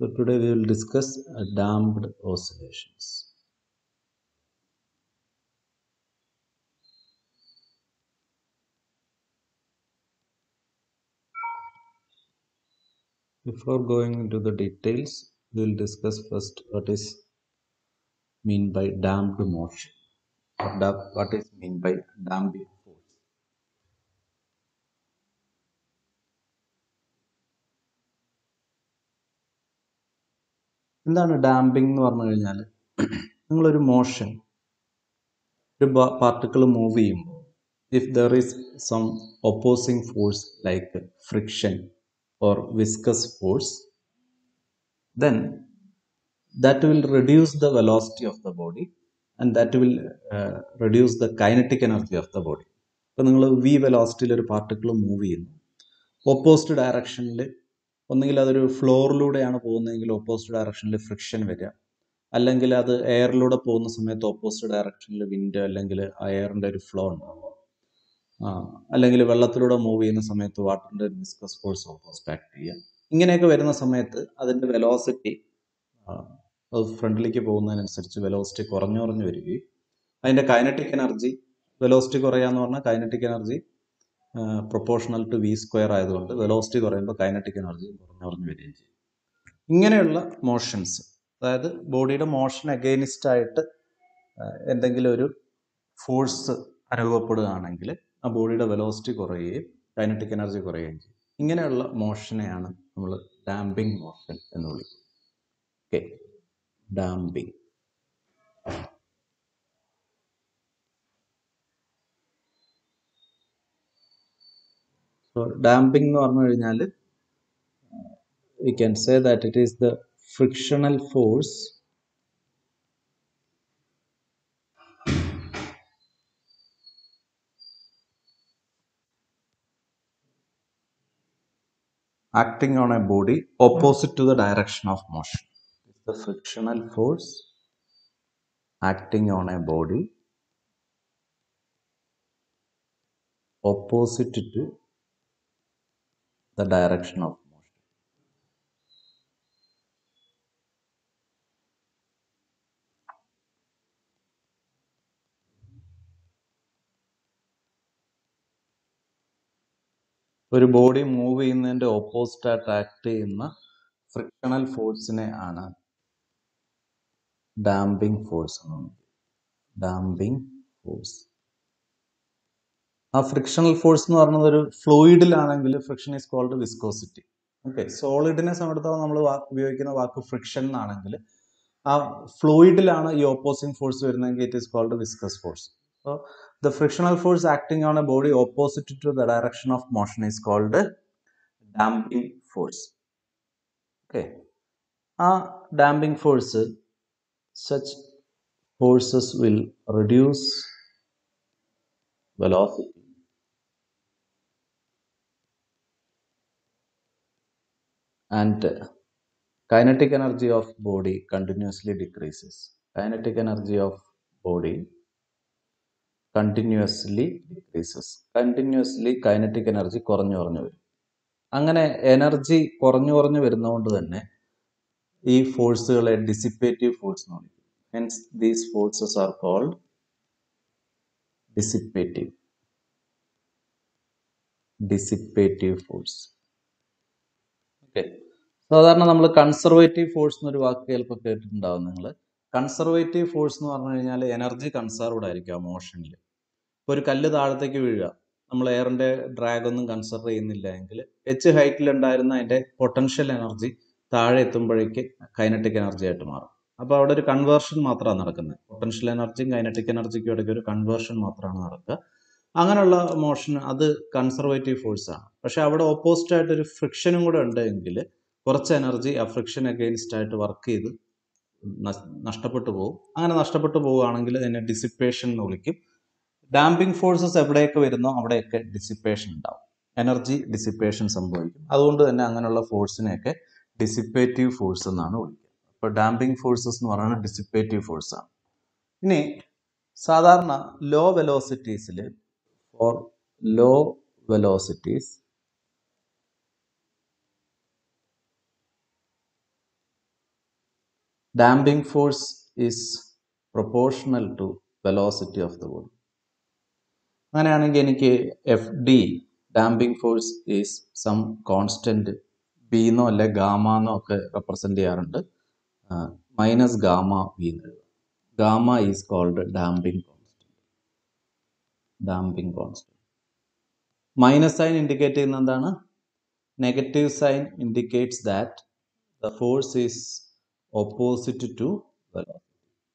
So today we will discuss uh, damped oscillations. Before going into the details, we will discuss first what is mean by damped motion. Or da- what is mean by damping force. എന്താണ് damping എന്ന് പറഞ്ഞു കഴിഞ്ഞാൽ നിങ്ങളൊരു motion ഒരു particle move ചെയ്യുമ്പോൾ if there is some opposing force like friction or viscous force then that will reduce the velocity of the body and that will uh, reduce the kinetic energy of the body ഇപ്പം നിങ്ങൾ V വെലോസിറ്റിയിൽ ഒരു particle move ചെയ്യുന്നു opposite ഡയറക്ഷനിൽ ഒന്നുകിൽ അതൊരു ഫ്ലോറിലൂടെയാണ് പോകുന്നതെങ്കിൽ opposite ഡയറക്ഷനിൽ friction വരിക അല്ലെങ്കിൽ അത് എയറിലൂടെ പോകുന്ന സമയത്ത് ഓപ്പോസിറ്റ് ഡയറക്ഷനിൽ വിൻഡ് അല്ലെങ്കിൽ ആ എയറിൻ്റെ ഒരു ഫ്ലോ ഉണ്ടാവും ആ, അല്ലെങ്കിൽ വെള്ളത്തിലൂടെ മൂവ് ചെയ്യുന്ന സമയത്ത് വാട്ടറിൻ്റെ ഒരു വിസ്കസ് ഫോഴ്സ് ഓപ്പോസിറ്റ് ആക്ട് ചെയ്യുക ഇങ്ങനെയൊക്കെ വരുന്ന സമയത്ത് അതിൻ്റെ വെലോസിറ്റി അത് ഫ്രണ്ടിലേക്ക് പോകുന്നതിനനുസരിച്ച് വെലോസിറ്റി കുറഞ്ഞു കുറഞ്ഞു വരികയും അതിൻ്റെ കൈനറ്റിക് എനർജി വെലോസിറ്റി കുറയാന്ന് പറഞ്ഞാൽ kinetic energy proportional to V square ആയതുകൊണ്ട് വെലോസിറ്റി കുറയുമ്പോൾ കൈനറ്റിക് എനർജി കുറഞ്ഞു കുറഞ്ഞു വരികയും ചെയ്യും ഇങ്ങനെയുള്ള മോഷൻസ് അതായത് ബോഡിയുടെ മോഷൻ അഗെയിനിസ്റ്റ് ആയിട്ട് ആ, എന്തെങ്കിലും ഒരു ഫോഴ്സ് അനുഭവപ്പെടുകയാണെങ്കിൽ ആ ബോഡിയുടെ വെലോസിറ്റി കുറയുകയും കൈനറ്റിക് എനർജി കുറയുകയും ചെയ്യും ഇങ്ങനെയുള്ള മോഷനെയാണ് നമ്മൾ ഡാമ്പിംഗ് മോഷൻ എന്ന് വിളിക്കുന്നത് ഓക്കെ ഡാമ്പിംഗ് സോ ഡാമ്പിംഗ് എന്ന് പറഞ്ഞു കഴിഞ്ഞാൽ we can say that it is the frictional force acting on a body opposite to the direction of motion. It's the frictional force acting on a body opposite to the direction of motion. ഒരു body move ചെയ്യുന്നതിന്റെ opposite ആയിട്ട് act ചെയ്യുന്ന frictional ഫോഴ്സിനെ ആണ് damping force എന്ന് പറയുന്നത് damping force ആ frictional force എന്ന് പറയുന്നത് ഒരു ഫ്ലൂയിഡിലാണെങ്കിൽ friction is called viscosity okay സോളിഡിനെ സംബന്ധിച്ചിടത്തോളം നമ്മൾ ഉപയോഗിക്കുന്ന വാക്ക് ഫ്രിക്ഷൻ എന്നാണെങ്കിൽ ആ ഫ്ലൂയിഡിലാണ് ഈ ഓപ്പോസിങ് ഫോഴ്സ് വരുന്നതെങ്കിൽ it is called viscous force so the frictional force acting on a body opposite to the direction of motion is called damping force okay ആ damping force such forces will reduce velocity and kinetic energy of body continuously decreases kinetic energy of body continuously decreases continuously kinetic energy കുറഞ്ഞു കുറഞ്ഞു വരും അങ്ങനെ energy കുറഞ്ഞു കുറഞ്ഞു വരുന്നതുകൊണ്ട് തന്നെ ഈ ഫോഴ്സുകളെ ഡിസിപ്പേറ്റീവ് ഫോഴ്സ് എന്ന് വിളിക്കും hence these forces are called dissipative dissipative force okay സാധാരണ നമ്മൾ കൺസർവേറ്റീവ് ഫോഴ്സ് എന്നൊരു വാക്ക് ചിലപ്പോൾ കേട്ടിട്ടുണ്ടാവും നിങ്ങൾ കൺസർവേറ്റീവ് ഫോഴ്സ് എന്ന് പറഞ്ഞു കഴിഞ്ഞാൽ എനർജി കൺസർവ്ഡ് ആയിരിക്കും ആ മോഷനിൽ ഇപ്പോൾ ഒരു കല്ല് താഴത്തേക്ക് വീഴുക നമ്മൾ എയറിന്റെ ഡ്രാഗ് ഒന്നും കൺസിഡർ ചെയ്യുന്നില്ല എങ്കിൽ എച്ച് ഹൈറ്റിൽ ഉണ്ടായിരുന്ന അതിന്റെ പൊട്ടൻഷ്യൽ എനർജി താഴെ എത്തുമ്പോഴേക്ക് കൈനറ്റിക് എനർജി ആയിട്ട് മാറും അപ്പോൾ അവിടെ ഒരു കൺവേർഷൻ മാത്രമാണ് നടക്കുന്നത് പൊട്ടൻഷ്യൽ എനർജിയും കൈനറ്റിക് എനർജിക്കും ഇടയ്ക്ക് ഒരു കൺവേർഷൻ മാത്രമാണ് നടക്കുക അങ്ങനെയുള്ള മോഷൻ അത് കൺസർവേറ്റീവ് ഫോഴ്സ് ആണ് പക്ഷെ അവിടെ ഓപ്പോസിറ്റ് ആയിട്ട് ഒരു ഫ്രിക്ഷനും കൂടെ ഉണ്ടെങ്കിൽ കുറച്ച് എനർജി ആ ഫ്രിക്ഷൻ അഗെയിൻസ്റ്റ് ആയിട്ട് വർക്ക് ചെയ്ത് നഷ്- നഷ്ടപ്പെട്ടു പോകും അങ്ങനെ നഷ്ടപ്പെട്ടു പോവുകയാണെങ്കിൽ അതിനെ ഡിസിപ്പേഷൻ എന്ന് വിളിക്കും ഡാമ്പിംഗ് ഫോഴ്സസ് എവിടെയൊക്കെ വരുന്നോ അവിടെയൊക്കെ ഡിസിപ്പേഷൻ ഉണ്ടാവും എനർജി ഡിസിപ്പേഷൻ സംഭവിക്കും അതുകൊണ്ട് തന്നെ അങ്ങനെയുള്ള ഫോഴ്സിനെയൊക്കെ ഡിസിപ്പേറ്റീവ് ഫോഴ്സ് എന്നാണ് വിളിക്കുക അപ്പോൾ ഡാമ്പിംഗ് ഫോഴ്സസ് എന്ന് പറയുന്നത് ഡിസിപ്പേറ്റീവ് ഫോഴ്സ് ആണ് ഇനി സാധാരണ ലോ വെലോസിറ്റീസിൽ for low velocities damping force is proportional to velocity of the body അങ്ങനെയാണെങ്കിൽ എനിക്ക് F D damping force is some constant ബിന്നോ അല്ലെ ഗാമാന്നോ ഒക്കെ റെപ്രസെന്റ് ചെയ്യാറുണ്ട് മൈനസ് ഗാമ വി എന്ന് എഴുതാം gamma is called damping constant damping constant minus sign indicate ചെയ്യുന്ന എന്താണ് negative sign indicates that the force is opposite to velocity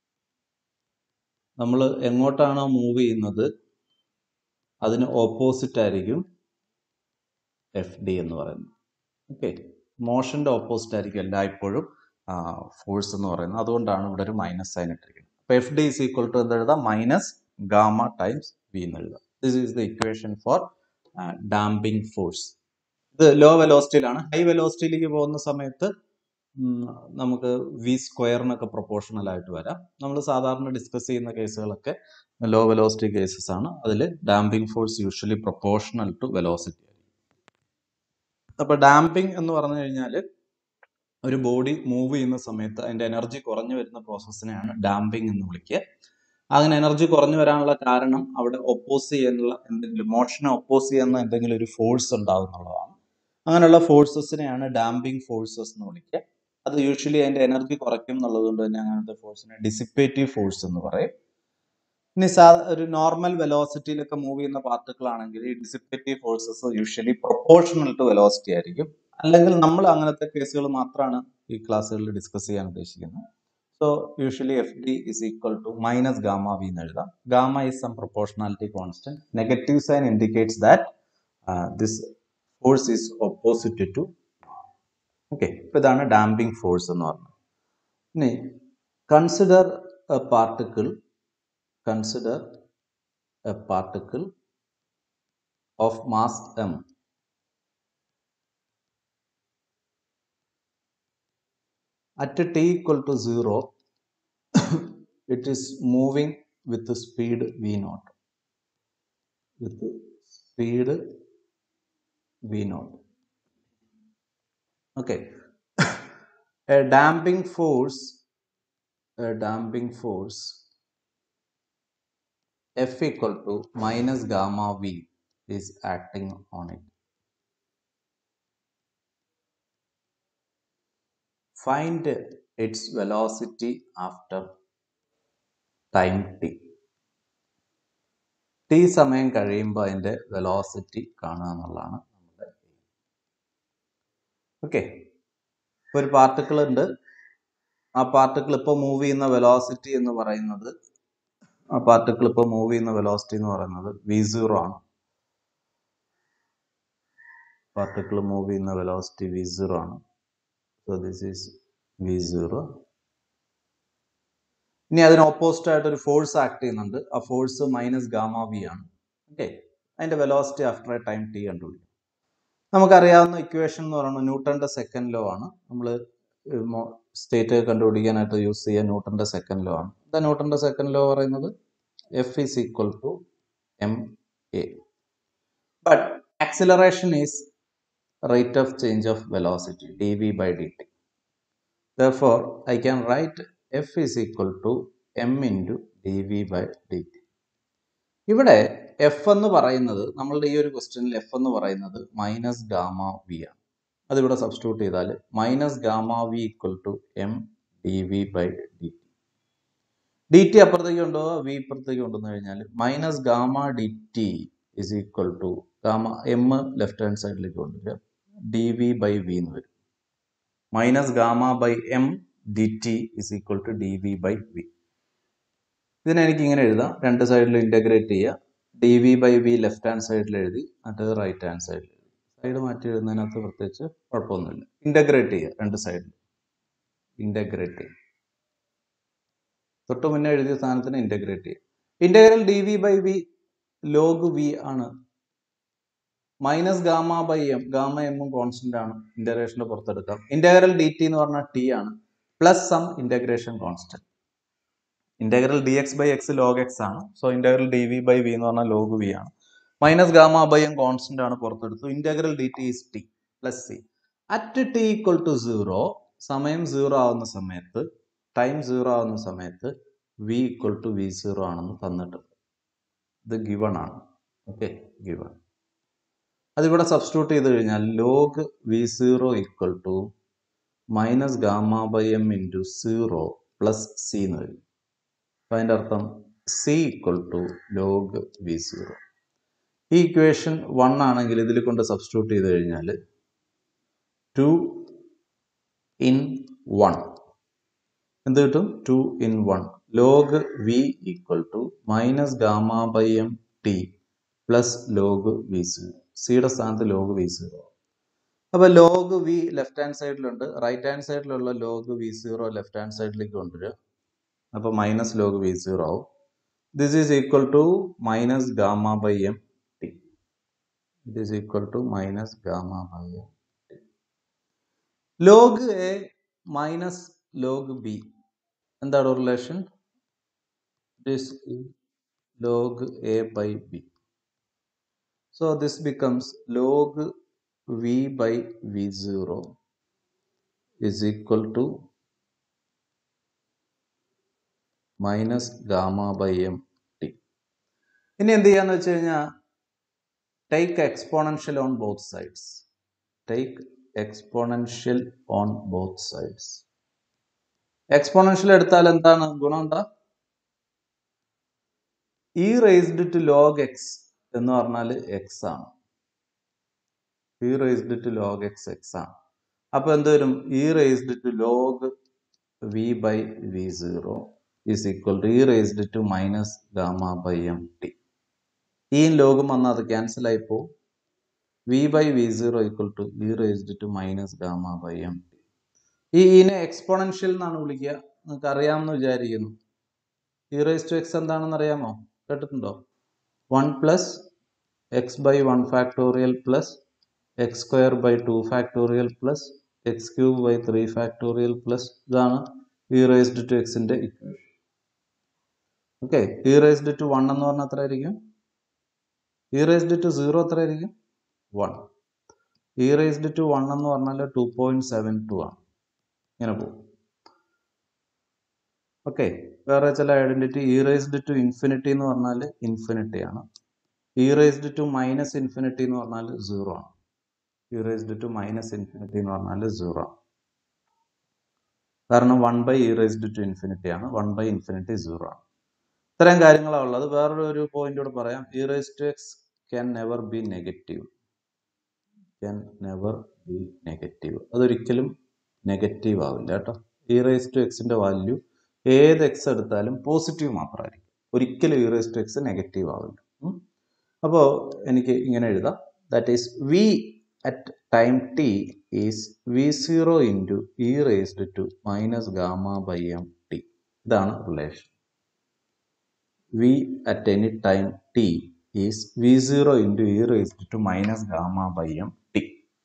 നമ്മൾ എങ്ങോട്ടാണോ മൂവ് ചെയ്യുന്നത് അതിന് ഓപ്പോസിറ്റ് ആയിരിക്കും എഫ് ഡി എന്ന് പറയുന്നത് ഓക്കെ മോഷൻ്റെ ഓപ്പോസിറ്റ് ആയിരിക്കും എല്ലായ്പ്പോഴും ഫോഴ്സ് എന്ന് പറയുന്നത് അതുകൊണ്ടാണ് ഇവിടെ ഒരു മൈനസ് സൈൻ ഇട്ടിരിക്കുന്നത് അപ്പോൾ F D is equal to എന്ത് എഴുതാം മൈനസ് ഗാമ ടൈംസ് വി എന്ന് എഴുതാം this is the equation for damping force ഇത് ലോ വെലോസിറ്റിയിലാണ് ഹൈ വെലോസിറ്റിയിലേക്ക് പോകുന്ന സമയത്ത് ഉം, നമുക്ക് വി സ്ക്വയറിനൊക്കെ പ്രൊപ്പോർഷണൽ ആയിട്ട് വരാം നമ്മൾ സാധാരണ ഡിസ്കസ് ചെയ്യുന്ന കേസുകളൊക്കെ ലോ വെലോസിറ്റി കേസസ് ആണ് അതിൽ damping force usually proportional to velocity അപ്പോൾ ഡാമ്പിംഗ് എന്ന് പറഞ്ഞു കഴിഞ്ഞാൽ ഒരു ബോഡി മൂവ് ചെയ്യുന്ന സമയത്ത് അതിന്റെ എനർജി കുറഞ്ഞു വരുന്ന പ്രോസസ്സിനെയാണ് ഡാമ്പിംഗ് എന്ന് വിളിക്കുക അങ്ങനെ എനർജി കുറഞ്ഞു വരാനുള്ള കാരണം അവിടെ ഒപ്പോസ് ചെയ്യാനുള്ള എന്തെങ്കിലും മോഷനെ ഒപ്പോസ് ചെയ്യുന്ന എന്തെങ്കിലും ഒരു ഫോഴ്സ് ഉണ്ടാവും എന്നുള്ളതാണ് അങ്ങനെയുള്ള ഫോഴ്സസിനെയാണ് ഡാമ്പിംഗ് ഫോഴ്സസ് എന്ന് വിളിക്കുക അത് യൂഷ്വലി അതിന്റെ എനർജി കുറയ്ക്കും എന്നുള്ളത് കൊണ്ട് തന്നെ അങ്ങനത്തെ ഫോഴ്സിനെ ഡിസിപ്പേറ്റീവ് ഫോഴ്സ് എന്ന് പറയും ഇനി സാ ഒരു നോർമൽ വെലോസിറ്റിയിലൊക്കെ മൂവ് ചെയ്യുന്ന പാർട്ടിക്കിൾ ആണെങ്കിൽ ഈ dissipative forces usually proportional to velocity ആയിരിക്കും അല്ലെങ്കിൽ നമ്മൾ അങ്ങനത്തെ കേസുകൾ മാത്രമാണ് ഈ ക്ലാസ്സുകളിൽ ഡിസ്കസ് ചെയ്യാൻ ഉദ്ദേശിക്കുന്നത് so usually F D is equal to minus gamma V എന്ന് എഴുതാം gamma is some proportionality constant negative sign indicates that this force is opposite to okay ഇപ്പൊ ഇതാണ് ഡാമ്പിംഗ് ഫോഴ്സ് എന്ന് പറഞ്ഞത് ഇനി consider a particle consider a particle of mass M at t equal to 0 it is moving with the speed v naught with the speed v naught okay a damping force a damping force f equal to minus gamma v is acting on it find its velocity after time t T സമയം കഴിയുമ്പോൾ അതിൻ്റെ velocity കാണുക എന്നുള്ളതാണ് നമ്മുടെ okay ഒരു particle ഉണ്ട് ആ particle ഇപ്പോൾ മൂവ് ചെയ്യുന്ന വെലോസിറ്റി എന്ന് പറയുന്നത് ആ പാർട്ടിക്കിൾ ഇപ്പോൾ മൂവ് ചെയ്യുന്ന വെലോസിറ്റി എന്ന് പറയുന്നത് വി സീറോ ആണ് പാർട്ടിക്കിൾ മൂവ് ചെയ്യുന്ന വെലോസിറ്റി വി സീറോ ആണ് so this is V zero ഇനി അതിന് ഓപ്പോസിറ്റ് ആയിട്ട് ഒരു ഫോഴ്സ് ആക്ട് ചെയ്യുന്നുണ്ട് ആ ഫോഴ്സ് മൈനസ് ഗാമ വി ആണ് ഓക്കെ അതിന്റെ velocity after a time T കണ്ടുപിടിക്കും നമുക്കറിയാവുന്ന ഇക്വേഷൻ എന്ന് പറയുന്നത് ന്യൂട്ടന്റെ സെക്കൻഡ് ലോ ആണ് നമ്മൾ സ്റ്റേറ്റ് കണ്ടുപിടിക്കാനായിട്ട് യൂസ് ചെയ്യുക ന്യൂട്ടന്റെ സെക്കൻഡ് ലോ ആണ് എന്താ ന്യൂട്ടന്റെ സെക്കൻഡ് ലോ പറയുന്നത് F is equal to M A but acceleration is rate of change of velocity D V by D T therefore I can write F is equal to m into dv by dt ഇവിടെ F എന്ന് പറയുന്നത് നമ്മളുടെ ഈ ഒരു ക്വസ്റ്റ്യനിൽ F എന്ന് പറയുന്നത് minus gamma V ആണ് അതിവിടെ സബ്സ്റ്റിറ്റ്യൂട്ട് ചെയ്താൽ minus gamma V equal to M D V by D T D T അപ്പുറത്തേക്ക് കൊണ്ടുപോകുക വി ഇപ്പുറത്തേക്ക് കൊണ്ടുവന്നു കഴിഞ്ഞാൽ minus gamma D T is equal to gamma M left hand സൈഡിലേക്ക് കൊണ്ടുവരിക ഡി വി ബൈ വി എന്ന് വരും minus gamma by M D T is equal to D V by V ഇതിനെ എനിക്ക് ഇങ്ങനെ എഴുതാം രണ്ട് സൈഡിൽ ഇൻ്റഗ്രേറ്റ് ചെയ്യുക D V by V left hand സൈഡിൽ എഴുതി മറ്റേത് റൈറ്റ് ഹാൻഡ് സൈഡിൽ എഴുതി സൈഡ് മാറ്റി എഴുതുന്നതിനകത്ത് പ്രത്യേകിച്ച് കുഴപ്പമൊന്നുമില്ല ഇൻ്റഗ്രേറ്റ് ചെയ്യുക രണ്ട് സൈഡിൽ ഇൻ്റഗ്രേറ്റ് ചെയ്യുക തൊട്ട് മുന്നേ എഴുതിയ സ്ഥാനത്തിന് ഇൻ്റഗ്രേറ്റ് ചെയ്യുക integral D V by V log V ആണ് minus gamma by M gamma എമ്മും കോൺസ്റ്റന്റ് ആണ് ഇന്റഗ്രേഷന്റെ പുറത്തെടുക്കാം ഇന്റഗ്രൽ ഡി ടി എന്ന് പറഞ്ഞാൽ ടി ആണ് plus some integration constant integral D X by X log X ആണ് so integral D V by V എന്ന് പറഞ്ഞാൽ ലോഗ് വി ആണ് minus gamma by M constant ആണ് പുറത്തെടുത്തു integral D T is T plus C at T equal to zero സമയം zero ആവുന്ന സമയത്ത് time zero ആവുന്ന സമയത്ത് V equal to V zero ആണെന്ന് തന്നിട്ടുണ്ട് ഇത് ഗിവൺ ആണ് ഓക്കെ ഗിവൺ അതിവിടെ സബ്സ്റ്റിറ്റ്യൂട്ട് ചെയ്ത് കഴിഞ്ഞാൽ log V zero equal to minus gamma by M into zero plus C എന്ന് വരും അപ്പം അതിൻ്റെ അർത്ഥം C equal to log V zero ഈ ഇക്വേഷൻ വൺ ആണെങ്കിൽ ഇതിൽ കൊണ്ട് സബ്സ്റ്റിറ്റ്യൂട്ട് ചെയ്ത് കഴിഞ്ഞാൽ ടു ഇൻ വൺ എന്ത് കിട്ടും to in one log v equal to minus gamma by M t plus log V zero സിയുടെ സ്ഥാനത്ത് ലോഗ് വി സീറോ അപ്പോൾ ലോഗ് വി ലെഫ്റ്റ് ഹാൻഡ് സൈഡിലുണ്ട് റൈറ്റ് ഹാൻഡ് സൈഡിലുള്ള log V zero left hand സൈഡിലേക്ക് കൊണ്ടുവരിക അപ്പോൾ മൈനസ് ലോഗ് വി സീറോ ആവും this is equal to minus gamma by M t it is equal to minus gamma by M t log a minus log B എന്താണ് relation this log a by b so this becomes log v by v zero is equal to minus gamma by M t ഇനി എന്ത് ചെയ്യാന്ന് വെച്ച് കഴിഞ്ഞാൽ take exponential on both sides take exponential on both sides exponential എടുത്താൽ എന്താണ് ഗുണം എന്താ e raised to log x എന്ന് പറഞ്ഞാൽ എക്സ് ആണ് e raised to log x x ആണ് അപ്പൊ എന്ത് വരും e raised to log v by v zero is equal to e raised to minus gamma by M t ഈ ലോഗും വന്നാൽ അത് ക്യാൻസൽ ആയി പോകും v by v zero equal to e raised to minus gamma by M t ഈ ഇതിനെ exponential എന്നാണ് വിളിക്കുക നിങ്ങൾക്ക് അറിയാമെന്ന് വിചാരിക്കുന്നു ഇ റേസ് ടു എക്സ് എന്താണെന്ന് അറിയാമോ കേട്ടിട്ടുണ്ടോ one plus x by one factorial plus x square by two factorial plus x cube by three factorial plus ഇതാണ് ഇ റേസ്ഡ് ടു എക്സിന്റെ equation okay e raised to one എന്ന് പറഞ്ഞാൽ എത്ര ആയിരിക്കും E raised to zero എത്ര ആയിരിക്കും one e raised to one എന്ന് പറഞ്ഞാൽ ടു പോയിന്റ് സെവൻ ടു ആണ് ഇങ്ങനെ പോകും ഓക്കെ വേറെ ചില identity e raised to infinity എന്ന് പറഞ്ഞാൽ ഇൻഫിനിറ്റി ആണ് e raised to minus infinity എന്ന് പറഞ്ഞാൽ സീറോ ആണ് e raised to minus infinity എന്ന് പറഞ്ഞാൽ സീറോ ആണ് കാരണം one by e raised to infinity ആണ് വൺ ബൈ ഇൻഫിനിറ്റി സീറോ ആണ് ഇത്രയും കാര്യങ്ങളാണ് ഉള്ളത് വേറൊരു ഒരു പോയിന്റ് കൂടെ പറയാം e raise to x can never be negative can never be negative അതൊരിക്കലും നെഗറ്റീവ് ആവില്ല കേട്ടോ ഇ റേസ് ടു എക്സിന്റെ വാല്യൂ ഏത് എക്സ് എടുത്താലും പോസിറ്റീവ് മാത്രമായിരിക്കും ഒരിക്കലും e raise to x negative ആവില്ല അപ്പോൾ എനിക്ക് ഇങ്ങനെ എഴുതാം that is v at time t is V zero into e raised to minus gamma by M t ഇതാണ് relation v at any time t is V zero into e raised to minus gamma by M t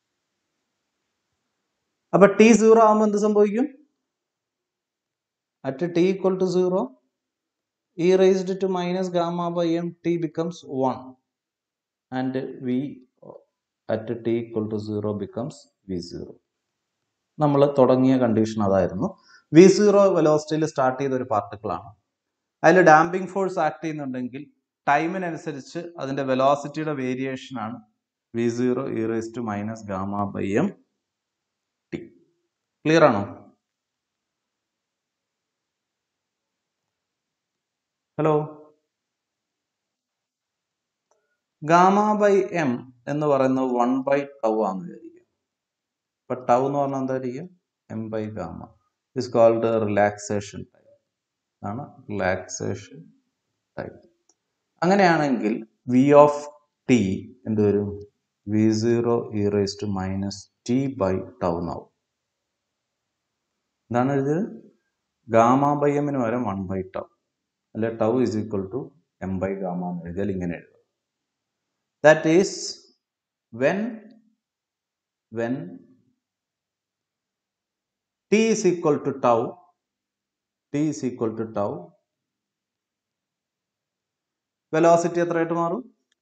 അപ്പൊ t zero ആകുമ്പോൾ എന്ത് സംഭവിക്കും at T equal to zero e raised to minus gamma by M t becomes one and v at T equal to zero becomes v zero നമ്മൾ തുടങ്ങിയ condition അതായിരുന്നു V zero വെലോസിറ്റിയിൽ start ചെയ്ത ഒരു പാർട്ടിക്കിളാണ് അതിൽ damping force act ചെയ്യുന്നുണ്ടെങ്കിൽ ടൈമിനനുസരിച്ച് അതിന്റെ വെലോസിറ്റിയുടെ വേരിയേഷൻ ആണ് v zero e raise to minus gamma by M t clear ആണോ ഹലോ ഗാമ ബൈ എം എന്ന് പറയുന്നത് വൺ ബൈ ടൗ ആണെന്ന് വിചാരിക്കുക അപ്പൊ ടൗ എന്ന് പറഞ്ഞാൽ എന്തായിരിക്കും m by gamma is called relaxation time ആണ് റിലാക്സേഷൻ ടൈം അങ്ങനെയാണെങ്കിൽ വി ഓഫ് ടി എന്ത് വരും v zero e raise to minus t by tau എന്നാവും എന്താണ് എഴുതിയത് ഗാമ ബൈ എമ്മിന് പകരം വൺ ബൈ ടൗ അല്ലെ tau is equal to m by gamma എന്ന് എഴുതിയാൽ ഇങ്ങനെ എഴുതാം that is when when t is equal to tau t is equal to tau velocity എത്രയായിട്ട് മാറും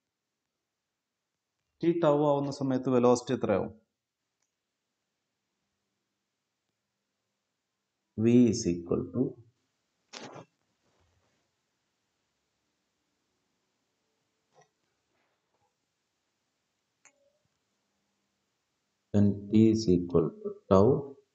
ടി ടൗ ആവുന്ന സമയത്ത് വെലോസിറ്റി എത്രയാവും v is equal to when t is equal to tau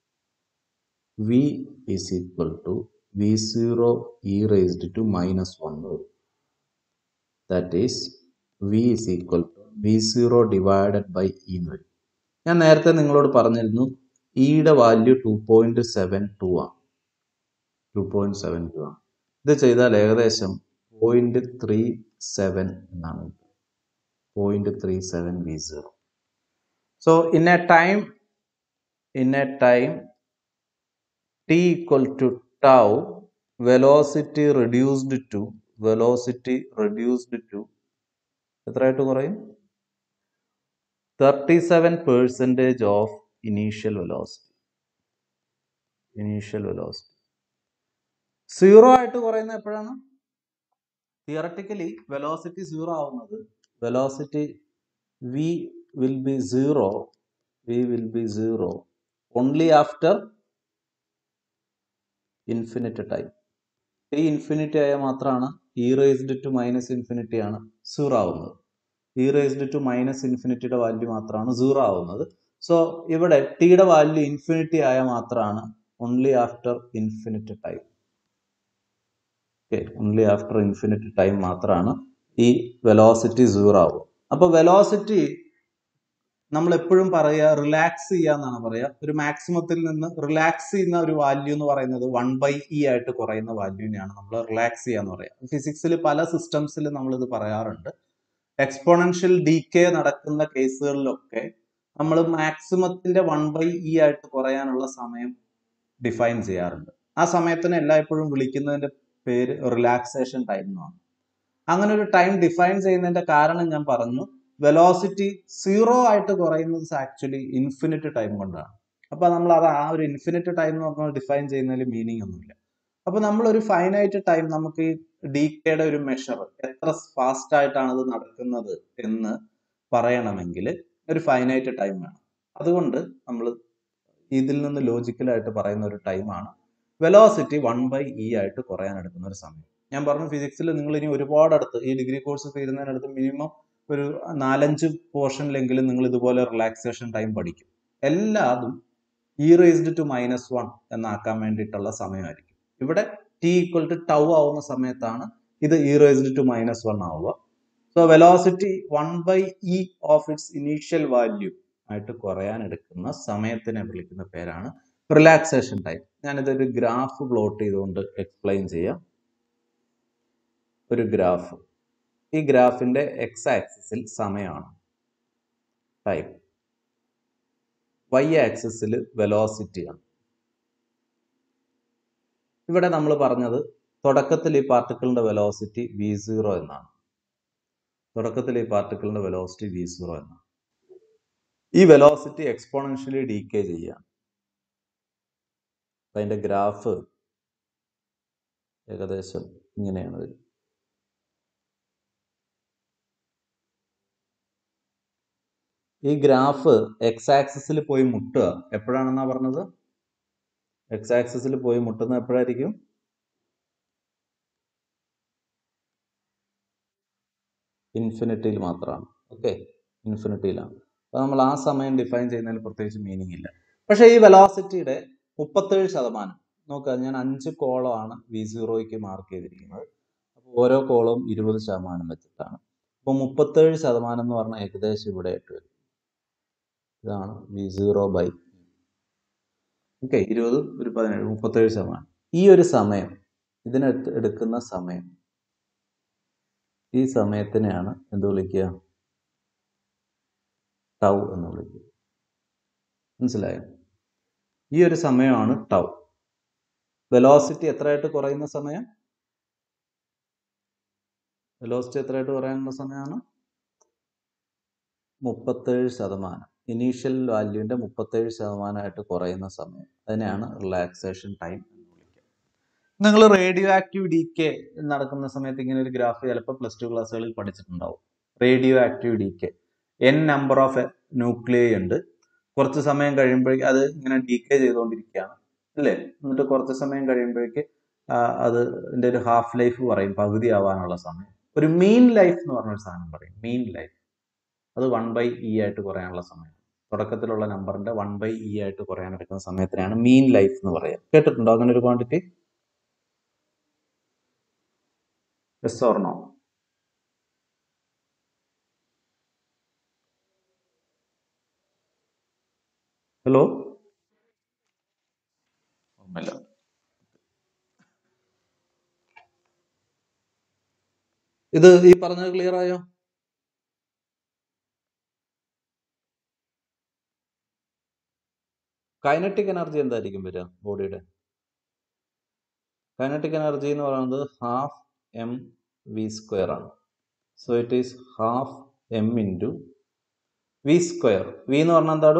v is equal to v0 e raised to minus 1 വരും that is v is equal to v0 divided by e എന്ന് വരും ഞാൻ നേരത്തെ നിങ്ങളോട് പറഞ്ഞിരുന്നു ഇയുടെ value two point seven two ആണ് two point seven two ആണ് ഇത് ചെയ്താൽ ഏകദേശം പോയിന്റ് ത്രീ സെവൻ എന്നാണ് point three seven v zero So in a time, in a time t equal to tau, velocity reduced to velocity reduced to എത്രയായിട്ട് കുറയും thirty seven percentage of initial velocity initial velocity zero ആയിട്ട് കുറയുന്നത് എപ്പോഴാണ് theoretically velocity zero ആവുന്നത് velocity v will be zero v will be zero only after infinite time ഈ infinity ആയാൽ മാത്രമാണ് e raised to minus infinity ആണ് zero ആവുന്നത് e raised to minus ഇൻഫിനിറ്റിയുടെ വാല്യൂ മാത്രമാണ് സീറോ ആവുന്നത് സോ ഇവിടെ ടിയുടെ വാല്യൂ ഇൻഫിനിറ്റി ആയാൽ മാത്രമാണ് only after infinite time okay only after infinite time മാത്രമാണ് ഈ വെലോസിറ്റി സീറോ ആവുക അപ്പോൾ വെലോസിറ്റി നമ്മൾ എപ്പോഴും പറയുക റിലാക്സ് ചെയ്യുക എന്നാണ് പറയുക ഒരു മാക്സിമത്തിൽ നിന്ന് റിലാക്സ് ചെയ്യുന്ന ഒരു വാല്യൂ എന്ന് പറയുന്നത് വൺ ബൈ ഇ ആയിട്ട് കുറയുന്ന വാല്യൂവിനെയാണ് നമ്മൾ റിലാക്സ് ചെയ്യുക എന്ന് പറയുക ഫിസിക്സിൽ പല സിസ്റ്റംസിൽ നമ്മൾ ഇത് പറയാറുണ്ട് എക്സ്പോണൻഷ്യൽ ഡീകെ നടക്കുന്ന കേസുകളിലൊക്കെ നമ്മൾ മാക്സിമത്തിന്റെ വൺ ബൈ ഇ ആയിട്ട് കുറയാനുള്ള സമയം ഡിഫൈൻ ചെയ്യാറുണ്ട് ആ സമയത്തിന് എല്ലായ്പ്പോഴും വിളിക്കുന്നതിന്റെ പേര് റിലാക്സേഷൻ ടൈം എന്നാണ് അങ്ങനെ ഒരു ടൈം ഡിഫൈൻ ചെയ്യുന്നതിന്റെ കാരണം ഞാൻ പറഞ്ഞു വെലോസിറ്റി സീറോ ആയിട്ട് കുറയുന്നത് ആക്ച്വലി ഇൻഫിനിറ്റ് ടൈം കൊണ്ടാണ് അപ്പൊ നമ്മൾ അത് ആ ഒരു ഇൻഫിനിറ്റ് ടൈം എന്ന് പറഞ്ഞാൽ ഡിഫൈൻ ചെയ്യുന്നതിൽ മീനിങ് ഒന്നുമില്ല അപ്പൊ നമ്മൾ ഒരു ഫൈനൈറ്റ് ടൈം നമുക്ക് ഈ ഡി കെയുടെ ഒരു മെഷർ എത്ര ഫാസ്റ്റ് ആയിട്ടാണ് ഇത് നടക്കുന്നത് എന്ന് പറയണമെങ്കിൽ ഒരു ഫൈനൈറ്റ് ടൈം വേണം അതുകൊണ്ട് നമ്മൾ ഇതിൽ നിന്ന് ലോജിക്കലായിട്ട് പറയുന്ന ഒരു ടൈമാണ് വെലോസിറ്റി വൺ ബൈ ഇ ആയിട്ട് കുറയാൻ എടുക്കുന്ന ഒരു സമയം ഞാൻ പറഞ്ഞു ഫിസിക്സിൽ നിങ്ങൾ ഇനി ഒരുപാട് അടുത്ത് ഈ ഡിഗ്രി കോഴ്സ് തീരുന്നതിനടുത്ത് മിനിമം ഒരു നാലഞ്ച് പോർഷനിലെങ്കിലും നിങ്ങൾ ഇതുപോലെ റിലാക്സേഷൻ ടൈം പഠിക്കും എല്ലാതും e raised to minus one എന്നാക്കാൻ വേണ്ടിയിട്ടുള്ള സമയമായിരിക്കും ഇവിടെ ടി ഈക്വൽ ടു ടൗ ആവുന്ന സമയത്താണ് ഇത് e raised to minus one ആവുക so velocity one by E of its initial value ആയിട്ട് കുറയാൻ എടുക്കുന്ന സമയത്തിനെ വിളിക്കുന്ന പേരാണ് റിലാക്സേഷൻ ടൈം ഞാനിതൊരു ഗ്രാഫ് പ്ലോട്ട് ചെയ്തുകൊണ്ട് എക്സ്പ്ലെയിൻ ചെയ്യാം ഒരു ഗ്രാഫ് ഈ ഗ്രാഫിന്റെ എക്സ് ആക്സിസിൽ സമയമാണ് ടൈം വൈ ആക്സിസിൽ വെലോസിറ്റിയാണ് ഇവിടെ നമ്മൾ പറഞ്ഞത് തുടക്കത്തിൽ ഈ പാർട്ടിക്കിളിന്റെ വെലോസിറ്റി വി സീറോ എന്നാണ് തുടക്കത്തിൽ ഈ പാർട്ടിക്കിളിന്റെ വെലോസിറ്റി വി സീറോ എന്നാണ് ഈ വെലോസിറ്റി എക്സ്പോണൻഷ്യലി ഡീകെ ചെയ്യാം അതിന്റെ ഗ്രാഫ് ഏകദേശം ഇങ്ങനെയാണ് വരും ഈ ഗ്രാഫ് എക്സ് ആക്സിസിൽ പോയി മുട്ടുക എപ്പോഴാണെന്നാ പറഞ്ഞത് എക്സ് ആക്സിസിൽ പോയി മുട്ടുന്നത് എപ്പോഴായിരിക്കും ഇൻഫിനിറ്റിയിൽ മാത്രമാണ് ഓക്കെ ഇൻഫിനിറ്റിയിലാണ് അപ്പോൾ നമ്മൾ ആ സമയം ഡിഫൈൻ ചെയ്യുന്നതിൽ പ്രത്യേകിച്ച് മീനിങ് ഇല്ല പക്ഷേ ഈ വെലോസിറ്റിയുടെ മുപ്പത്തേഴ് ശതമാനം നോക്കുക ഞാൻ അഞ്ച് കോളമാണ് വി സീറോയ്ക്ക് മാർക്ക് ചെയ്തിരിക്കുന്നത് അപ്പോൾ ഓരോ കോളവും ഇരുപത് ശതമാനം വെച്ചിട്ടാണ് അപ്പോൾ മുപ്പത്തേഴ് ശതമാനം എന്ന് പറഞ്ഞാൽ ഏകദേശം ഇവിടെ ആയിട്ട് വരും ഇതാണ് വി സീറോ ബൈ ഓക്കെ ഇരുപത് ഒരു പതിനേഴ് മുപ്പത്തേഴ് ശതമാനം ഈ ഒരു സമയം ഇതിനെടുത്ത് എടുക്കുന്ന സമയം ഈ സമയത്തിനെയാണ് എന്ത് വിളിക്കുക ടൗ എന്ന് വിളിക്കുക മനസ്സിലായോ ഈ ഒരു സമയമാണ് ടൗ വെലോസിറ്റി എത്രയായിട്ട് കുറയുന്ന സമയം വെലോസിറ്റി എത്രയായിട്ട് കുറയാനുള്ള സമയമാണ് മുപ്പത്തേഴ് ശതമാനം ഇനീഷ്യൽ വാല്യൂവിന്റെ മുപ്പത്തേഴ് ശതമാനമായിട്ട് കുറയുന്ന സമയം അതിനെയാണ് റിലാക്സേഷൻ ടൈം എന്ന് വിളിക്കുക നിങ്ങൾ റേഡിയോ ആക്റ്റീവ് ഡി കെ നടക്കുന്ന സമയത്ത് ഇങ്ങനെ ഒരു ഗ്രാഫ് ചിലപ്പോൾ പ്ലസ് ടു ക്ലാസ്സുകളിൽ പഠിച്ചിട്ടുണ്ടാവും radioactive decay n number of nuclei ഉണ്ട് കുറച്ച് സമയം കഴിയുമ്പോഴേക്കും അത് ഇങ്ങനെ ഡീകെ ചെയ്തുകൊണ്ടിരിക്കുകയാണ് അല്ലേ എന്നിട്ട് കുറച്ച് സമയം കഴിയുമ്പോഴേക്ക് ആ, അത് ഇതിന്റെ ഒരു ഹാഫ് ലൈഫ് പറയും പകുതി ആവാനുള്ള സമയം ഒരു മീൻ ലൈഫ് എന്ന് പറഞ്ഞൊരു സാധനം പറയും മീൻ ലൈഫ് അത് വൺ ബൈ ഇ ആയിട്ട് കുറയാനുള്ള സമയം തുടക്കത്തിലുള്ള നമ്പറിന്റെ വൺ ബൈ ഇ ആയിട്ട് കുറയാൻ എടുക്കുന്ന സമയത്തിനാണ് മീൻ ലൈഫ് എന്ന് പറയുക കേട്ടിട്ടുണ്ടോ അങ്ങനെ ഒരു ക്വാണ്ടിറ്റി എസ് ഓർണോ ഹലോ ഓർമ്മയില്ല ഇത് ഈ പറഞ്ഞത് ക്ലിയർ ആയോ കൈനറ്റിക് എനർജി എന്തായിരിക്കും വരിക ബോഡിയുടെ കൈനറ്റിക് എനർജി എന്ന് പറയുന്നത് ഹാഫ് എം വി സ്ക്വയർ ആണ് so it is half m into v square v എന്ന് പറഞ്ഞാൽ എന്താണ്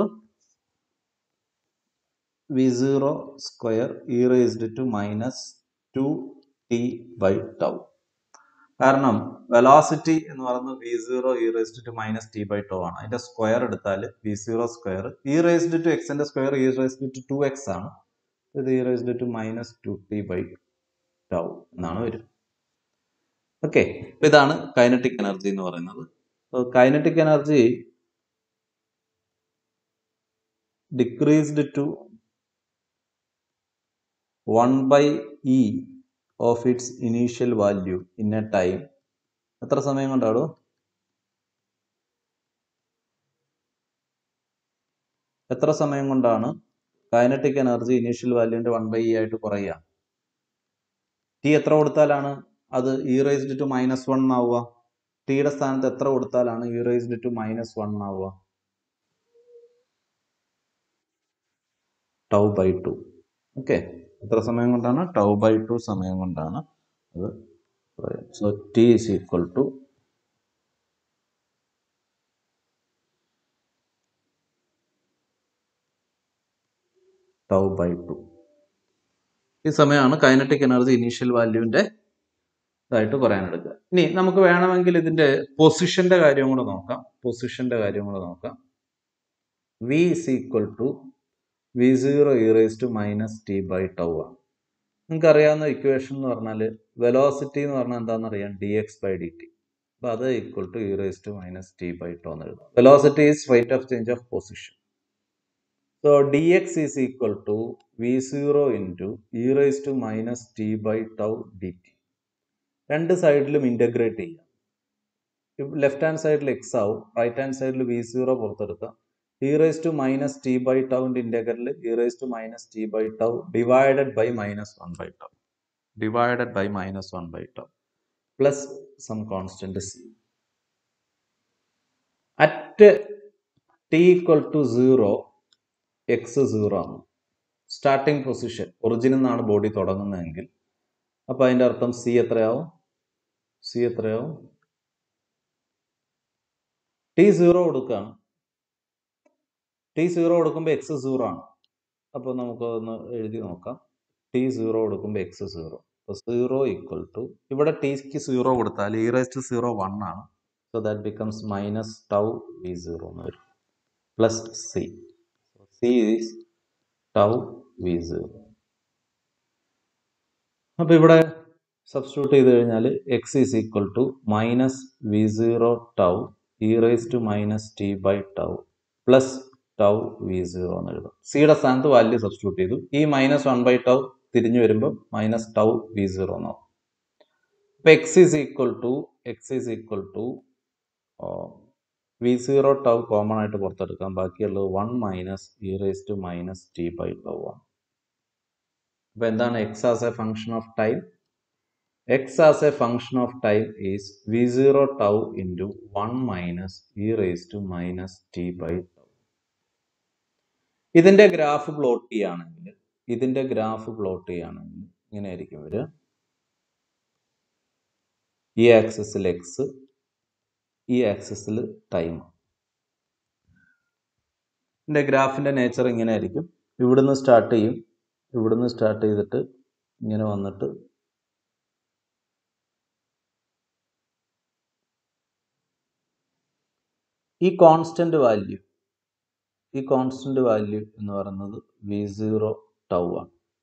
v zero square e raised to minus two T by tau കാരണം വെലോസിറ്റി എന്ന് പറയുന്നത് V zero e raised to minus t by tau ആണ് അതിന്റെ square എടുത്താൽ v zero square e raised to എക്സിന്റെ square e raised to two x ആണ് ഇത് e raised to minus two T by tau എന്നാണ് വരും ഓക്കെ ഇതാണ് kinetic energy എന്ന് പറയുന്നത് kinetic energy decreased to one by E of its initial value in a time എത്ര സമയം കൊണ്ടാടോ എത്ര സമയം കൊണ്ടാണ് കൈനറ്റിക് എനർജി ഇനീഷ്യൽ വാല്യൂന്റെ വൺ ബൈ ഇ ആയിട്ട് കുറയുക ടി എത്ര കൊടുത്താലാണ് അത് e raised to minus one ആവുക ടിയുടെ സ്ഥാനത്ത് എത്ര കൊടുത്താലാണ് e raised to minus one ആവുക ടൗ ബൈ ടു ഓക്കെ എത്ര സമയം കൊണ്ടാണ് ടൗ ബൈ ടു സമയം കൊണ്ടാണ് അത് so t is equal to tau by two ഈ സമയമാണ് കൈനറ്റിക് എനർജി ഇനീഷ്യൽ വാല്യൂവിന്റെ ഇതായിട്ട് പറയാൻ എടുക്കുക ഇനി നമുക്ക് വേണമെങ്കിൽ ഇതിന്റെ പൊസിഷന്റെ കാര്യം കൂടെ നോക്കാം പൊസിഷന്റെ കാര്യം കൂടെ നോക്കാം v is equal to V zero e raise to minus t by tau ആണ് നിങ്ങൾക്ക് അറിയാവുന്ന ഇക്വേഷൻ എന്ന് പറഞ്ഞാൽ വെലോസിറ്റി എന്ന് പറഞ്ഞാൽ എന്താണെന്ന് അറിയാം d X by D t അപ്പോൾ അത് equal to e raise to minus t by tau എന്ന് എഴുതാം velocity is rate of change of position so d x is equal to V zero into e raise to minus t by tau d t രണ്ട് സൈഡിലും integrate ചെയ്യാം left hand സൈഡിൽ x ആവും right hand സൈഡിൽ v zero പുറത്തെടുക്കാം e raise to minus t by ടൗൻ്റെ integral E raise to minus t by tau divided by minus one by tau divided by minus one by tau plus some constant c at T equal to zero x zero ആണ് starting position ഒറിജിനിൽ നിന്നാണ് body തുടങ്ങുന്നതെങ്കിൽ അപ്പോൾ അതിൻ്റെ അർത്ഥം C എത്രയാവും c എത്രയാവും t zero കൊടുക്കുകയാണ് t zero കൊടുക്കുമ്പോൾ എക്സ് സീറോ ആണ് അപ്പോൾ നമുക്ക് ഒന്ന് എഴുതി നോക്കാം ടി സീറോ കൊടുക്കുമ്പോൾ എക്സ് സീറോ അപ്പോൾ സീറോ ഈക്വൽ ടു ഇവിടെ ടിക്ക് സീറോ കൊടുത്താൽ ഇ റേസ്റ്റ് സീറോ വൺ ആണ് so that becomes minus tau v zero എന്ന് വരും plus c c is tau v zero അപ്പോൾ ഇവിടെ സബ്സ്റ്റിറ്റ്യൂട്ട് ചെയ്ത് കഴിഞ്ഞാൽ x is equal to minus v zero tau e raise to minus t by tau plus tau v zero എന്ന് എഴുതാം സിയുടെ സ്ഥാനത്ത് വാല്യൂ സബ്സ്റ്റിറ്റ്യൂട്ട് ചെയ്തു ഈ മൈനസ് വൺ ബൈ ടൗ തിരിഞ്ഞു വരുമ്പോൾ മൈനസ് ടൗ വി സീറോ എന്നാവും അപ്പോൾ x is equal to x is equal to V zero tau common ആയിട്ട് പുറത്തെടുക്കാം ബാക്കിയുള്ളത് one minus e raise to minus t by tau ആണ് അപ്പോൾ എന്താണ് x as a function of time x as a function of time is V zero tau into one minus e raise to minus t by tau ഇതിന്റെ graph plot ചെയ്യുകയാണെങ്കിൽ ഇതിന്റെ graph plot ചെയ്യുകയാണെങ്കിൽ ഇങ്ങനെ ആയിരിക്കും വരിക ഈ ആക്സിസിൽ എക്സ് ഈ ആക്സിസിൽ ടൈം ഇതിന്റെ ഗ്രാഫിന്റെ നേച്ചർ ഇങ്ങനെ ആയിരിക്കും ഇവിടുന്ന് സ്റ്റാർട്ട് ചെയ്യും ഇവിടുന്ന് സ്റ്റാർട്ട് ചെയ്തിട്ട് ഇങ്ങനെ വന്നിട്ട് ഈ കോൺസ്റ്റന്റ് വാല്യൂ ഈ കോൺസ്റ്റന്റ് വാല്യൂ എന്ന് പറയുന്നത് വി സീറോ ടൗ ആണ്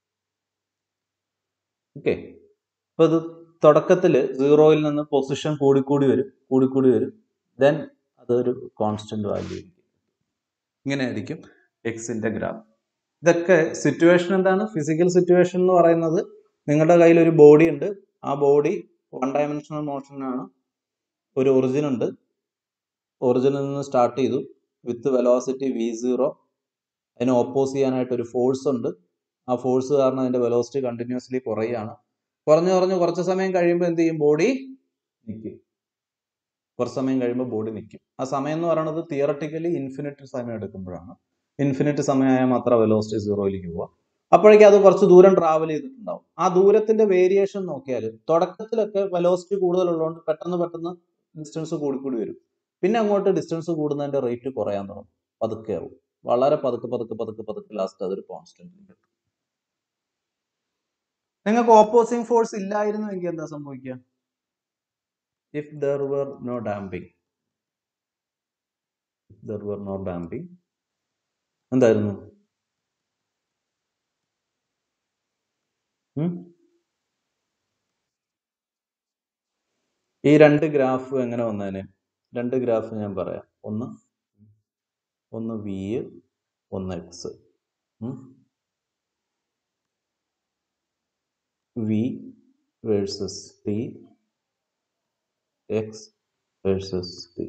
ഓക്കെ അപ്പോൾ ഇത് തുടക്കത്തിൽ സീറോയിൽ നിന്ന് പൊസിഷൻ കൂടിക്കൂടി വരും കൂടിക്കൂടി വരും ദെൻ അതൊരു കോൺസ്റ്റന്റ് വാല്യൂ ഇങ്ങനെ ആയിരിക്കും എക്സിന്റെ ഗ്രാഫ് ഇതൊക്കെ സിറ്റുവേഷൻ എന്താണ് ഫിസിക്കൽ സിറ്റുവേഷൻ എന്ന് പറയുന്നത് നിങ്ങളുടെ കയ്യിൽ ഒരു ബോഡി ഉണ്ട് ആ ബോഡി വൺ ഡയമെൻഷണൽ മോഷനാണ് ഒരു ഒറിജിൻ ഉണ്ട് ഒറിജിനിൽ നിന്ന് സ്റ്റാർട്ട് ചെയ്തു വിത്ത് വെലോസിറ്റി വി സീറോ അതിനെ ഓപ്പോസ് ചെയ്യാനായിട്ട് ഒരു ഫോഴ്സ് ഉണ്ട് ആ ഫോഴ്സ് കാരണം അതിന്റെ വെലോസിറ്റി കണ്ടിന്യൂസ്ലി കുറയുകയാണ് കുറഞ്ഞു കുറഞ്ഞ് കുറച്ച് സമയം കഴിയുമ്പോൾ എന്ത് ചെയ്യും ബോഡി നിൽക്കും കുറച്ച് സമയം കഴിയുമ്പോൾ ബോഡി നിൽക്കും ആ സമയം എന്ന് പറയുന്നത് തിയറട്ടിക്കലി ഇൻഫിനിറ്റ് സമയം എടുക്കുമ്പോഴാണ് ഇൻഫിനിറ്റ് സമയമായാൽ മാത്രം വെലോസിറ്റി സീറോയിലേക്ക് പോവുക അപ്പോഴേക്കും അത് കുറച്ച് ദൂരം ട്രാവൽ ചെയ്തിട്ടുണ്ടാവും ആ ദൂരത്തിന്റെ വേരിയേഷൻ നോക്കിയാൽ തുടക്കത്തിലൊക്കെ വെലോസിറ്റി കൂടുതലുള്ളതുകൊണ്ട് പെട്ടെന്ന് പെട്ടെന്ന് ഡിസ്റ്റൻസ് കൂടിക്കൂടി വരും പിന്നെ അങ്ങോട്ട് ഡിസ്റ്റൻസ് കൂടുന്നതിന്റെ റേറ്റ് കുറയാൻ തുടങ്ങും പതുക്കെ ആവും വളരെ പതുക്കെ പതുക്കെ പതുക്കെ പതുക്കെ ലാസ്റ്റ് അതൊരു കോൺസ്റ്റന്റ് കിട്ടും നിങ്ങൾക്ക് ഓപ്പോസിംഗ് ഫോഴ്സ് ഇല്ലായിരുന്നുവെങ്കിൽ എന്താ സംഭവിക്കുക if there were no damping there were no damping എന്തായിരുന്നു ഉം? ഈ രണ്ട് ഗ്രാഫ് എങ്ങനെ വന്നേനെ രണ്ട് ഗ്രാഫ് ഞാൻ പറയാം ഒന്ന് ഒന്ന് വി ഒന്ന് x v versus t x versus t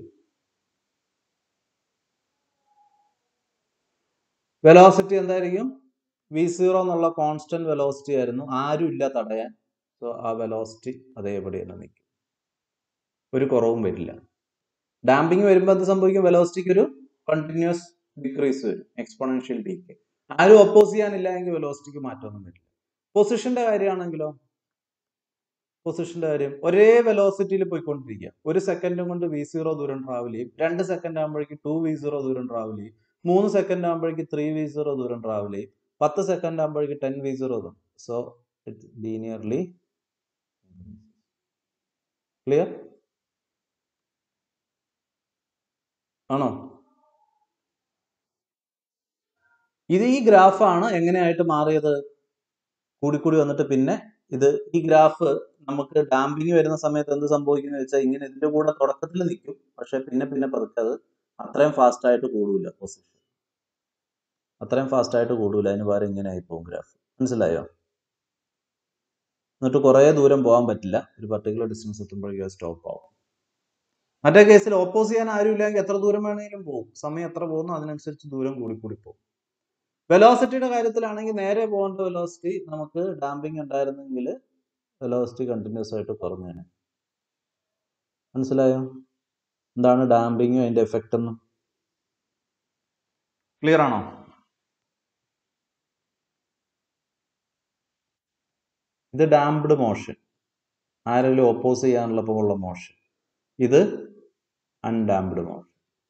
velocity എന്തായിരിക്കും വി സീറോ എന്നുള്ള കോൺസ്റ്റന്റ് വെലോസിറ്റി ആയിരുന്നു ആരും ഇല്ല തടയാൻ സോ ആ വെലോസിറ്റി അതേപടി തന്നെ നിൽക്കും ഒരു കുറവും വരില്ല ഡാമ്പിങ് വരുമ്പോൾ എന്ത് സംഭവിക്കും വെലോസിറ്റിക്ക് ഒരു കണ്ടിന്യൂസ് ഡിക്രീസ് വരും എക്സ്പോണൻഷ്യൽ ഡീക്ക് ആരും ഒപ്പോസ് ചെയ്യാനില്ല എങ്കിൽ വെലോസിറ്റിക്ക് മാറ്റമൊന്നും വരില്ല പൊസിഷന്റെ കാര്യമാണെങ്കിലോ പൊസിഷന്റെ കാര്യം ഒരേ വെലോസിറ്റിയിൽ പോയിക്കൊണ്ടിരിക്കുക ഒരു സെക്കൻഡും കൊണ്ട് വി സീറോ ദൂരം ട്രാവൽ ചെയ്യും രണ്ട് സെക്കൻഡ് ആകുമ്പോഴേക്ക് ടു വി സീറോ ദൂരം ട്രാവൽ ചെയ്യും മൂന്ന് സെക്കൻഡ് ആകുമ്പോഴേക്ക് ത്രീ വി സീറോ ദൂരം ട്രാവൽ ചെയ്യും പത്ത് സെക്കൻഡ് ആകുമ്പോഴേക്ക് ten v zero so it linearly clear ആണോ ഇത് ഈ ഗ്രാഫാണ് എങ്ങനെയായിട്ട് മാറിയത് കൂടിക്കൂടി വന്നിട്ട് പിന്നെ ഇത് ഈ ഗ്രാഫ് നമുക്ക് ഡാമ്പിങ് വരുന്ന സമയത്ത് എന്ത് സംഭവിക്കുന്നത് വെച്ചാൽ ഇങ്ങനെ ഇതിന്റെ കൂടെ തുടക്കത്തിൽ നിൽക്കും പക്ഷെ പിന്നെ പിന്നെ പതുക്കെ അത് അത്രയും ഫാസ്റ്റ് ആയിട്ട് കൂടൂല പൊസിഷൻ അത്രയും ഫാസ്റ്റ് ആയിട്ട് കൂടൂല അതിന് പകരം ഇങ്ങനെ ആയി പോകും ഗ്രാഫ് മനസ്സിലായോ എന്നിട്ട് കുറേ ദൂരം പോകാൻ പറ്റില്ല ഒരു പർട്ടിക്കുലർ ഡിസ്റ്റൻസ് എത്തുമ്പോഴേക്കും സ്റ്റോപ്പ് ആവും മറ്റേ കേസിൽ ഓപ്പോസ് ചെയ്യാൻ ആരും ഇല്ലെങ്കിൽ എത്ര ദൂരം വേണമെങ്കിലും പോകും സമയം എത്ര പോകുന്നു അതിനനുസരിച്ച് ദൂരം കൂടി കൂടി പോകും വെലോസിറ്റിയുടെ കാര്യത്തിലാണെങ്കിൽ നേരെ പോകേണ്ട വെലോസിറ്റി നമുക്ക് ഡാമ്പിങ് ഉണ്ടായിരുന്നെങ്കിൽ വെലോസിറ്റി കണ്ടിന്യൂസ് ആയിട്ട് കുറഞ്ഞേനെ മനസ്സിലായോ എന്താണ് ഡാമ്പിങ്ങും അതിന്റെ എഫക്റ്റ് എന്നും ക്ലിയർ ആണോ ഇത് ഡാംപ്ഡ് മോഷൻ ആരെങ്കിലും ഓപ്പോസ് ചെയ്യാനുള്ളപ്പോൾ ഉള്ള മോഷൻ ഇത് അൺഡാംപ്ഡ് മോഷൻ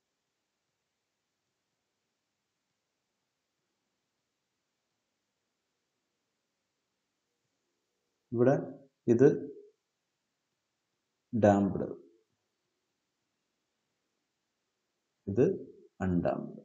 ഇവിടെ ഇത് ഡാംപ്ഡ് ഇത് അൺഡാംപ്ഡ്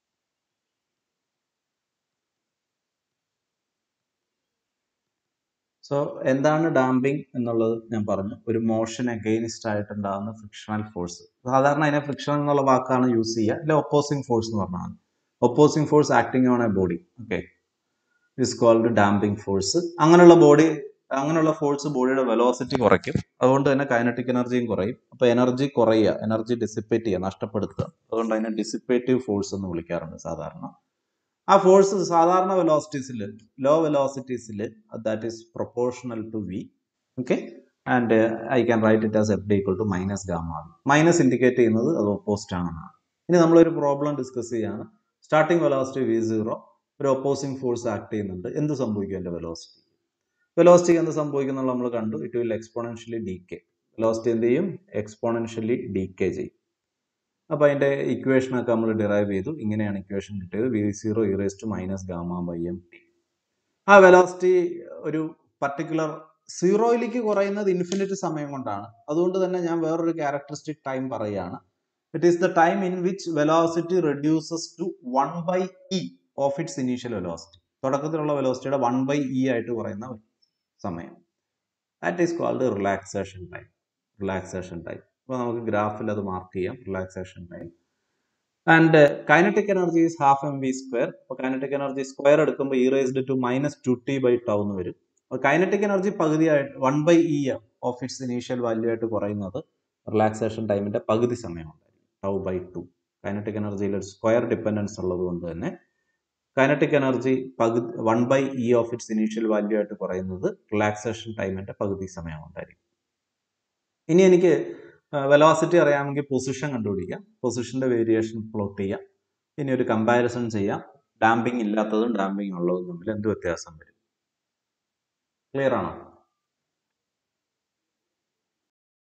സോ എന്താണ് ഡാമ്പിംഗ് എന്നുള്ളത് ഞാൻ പറഞ്ഞു ഒരു മോഷൻ അഗെയിൻസ്റ്റ് ആയിട്ടുണ്ടാകുന്ന ഫ്രിക്ഷണൽ ഫോഴ്സ് സാധാരണ അതിനെ ഫ്രിക്ഷൻ എന്നുള്ള വാക്കാണ് യൂസ് ചെയ്യുക അല്ലെ ഒപ്പോസിംഗ് ഫോഴ്സ് എന്ന് പറഞ്ഞാൽ opposing force acting on a body okay is called damping force അങ്ങനെയുള്ള ബോഡി അങ്ങനെയുള്ള ഫോഴ്സ് ബോഡിയുടെ വെലോസിറ്റി കുറയ്ക്കും അതുകൊണ്ട് തന്നെ കൈനറ്റിക് എനർജിയും കുറയും അപ്പോൾ എനർജി കുറയുക എനർജി ഡിസിപ്പേറ്റ് ചെയ്യുക നഷ്ടപ്പെടുത്തുക അതുകൊണ്ട് അതിനെ ഡിസിപ്പേറ്റീവ് ഫോഴ്സ് എന്ന് വിളിക്കാറുണ്ട് സാധാരണ ആ ഫോഴ്സ് സാധാരണ വെലോസിറ്റീസിൽ ലോ വെലോസിറ്റീസിൽ that is proportional to V okay and I can write it as F D equal to minus gamma V minus indicate ചെയ്യുന്നത് അത് ഓപ്പോസിറ്റ് ആണെന്നാണ് ഇനി നമ്മളൊരു പ്രോബ്ലം ഡിസ്കസ് ചെയ്യാണ് സ്റ്റാർട്ടിംഗ് വെലോസിറ്റി വി സീറോ ഒരു ഒപ്പോസിംഗ് ഫോഴ്സ് ആക്ട് ചെയ്യുന്നുണ്ട് എന്ത് സംഭവിക്കും എൻ്റെ വെലോസിറ്റി വെലോസിറ്റിക്ക് എന്ത് സംഭവിക്കും എന്നുള്ള നമ്മൾ കണ്ടു it will exponentially decay velocity എന്ത് ചെയ്യും എക്സ്പോണൻഷ്യലി ഡീക്കെ ചെയ്യും അപ്പോൾ അതിൻ്റെ ഇക്വേഷനൊക്കെ നമ്മൾ ഡിറൈവ് ചെയ്തു ഇങ്ങനെയാണ് ഇക്വേഷൻ കിട്ടിയത് V zero e raised to minus gamma by M T ആ വെലോസിറ്റി ഒരു പർട്ടിക്കുലർ സീറോയിലേക്ക് കുറയുന്നത് ഇൻഫിനിറ്റ് സമയം കൊണ്ടാണ് അതുകൊണ്ട് തന്നെ ഞാൻ വേറൊരു ക്യാരക്ടറിസ്റ്റിക് ടൈം പറയുകയാണ് it is the time in which velocity reduces to one by E of its initial velocity തുടക്കത്തിലുള്ള വെലോസിറ്റിയുടെ വൺ ബൈ ഇ ആയിട്ട് പറയുന്ന സമയം that is called relaxation time relaxation time അപ്പോൾ നമുക്ക് ഗ്രാഫിൽ അത് മാർക്ക് ചെയ്യാം relaxation time and kinetic energy is half M V square അപ്പോൾ കൈനറ്റിക് എനർജി സ്ക്വയർ എടുക്കുമ്പോൾ E raised to minus two T by tau എന്ന് വരും അപ്പോൾ കൈനറ്റിക് എനർജി പകുതിയായിട്ട് one by E of its initial value ആയിട്ട് കുറയുന്നത് relaxation ടൈമിന്റെ പകുതി സമയമുണ്ടായിരിക്കും ടൗ ബൈ ടു കൈനറ്റിക് എനർജിയിൽ ഒരു സ്ക്വയർ ഡിപ്പെൻഡൻസ് ഉള്ളത് കൊണ്ട് തന്നെ കൈനറ്റിക് എനർജി പകുതി one by E of its initial value ആയിട്ട് കുറയുന്നത് റിലാക്സേഷൻ ടൈമിന്റെ പകുതി സമയമുണ്ടായിരിക്കും ഇനി എനിക്ക് വെലോസിറ്റി അറിയാമെങ്കിൽ പൊസിഷൻ കണ്ടുപിടിക്കാം പൊസിഷന്റെ വേരിയേഷൻ പ്ലോട്ട് ചെയ്യാം ഇനി ഒരു കമ്പാരിസൺ ചെയ്യാം ഡാമ്പിംഗ് ഇല്ലാത്തതും ഡാമ്പിംഗ് ഉള്ളതും തമ്മിൽ എന്ത് വ്യത്യാസം വരും ക്ലിയർ ആണോ